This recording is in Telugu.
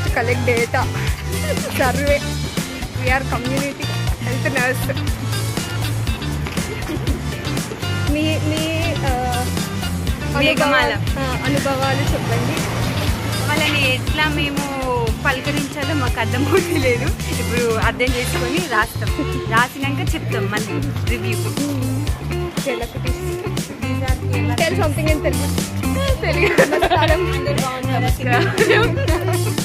Just collect data survey we are community health nurse మీ మీ ఆ, మేఘమాల. అనుభవాలు- ఆ, అనుభవాలు చెప్పండి వాళ్ళని ఎట్లా మేము పలకరించాలో మాకు అర్థం లేదు ఇప్పుడు అర్థం చేసుకొని రాస్తాం రాసినాక చెప్తాం మళ్ళీ రివ్యూ టెల్ సంథింగ్ అని తెలుగు తెలుగు నమస్కారం నమస్కారం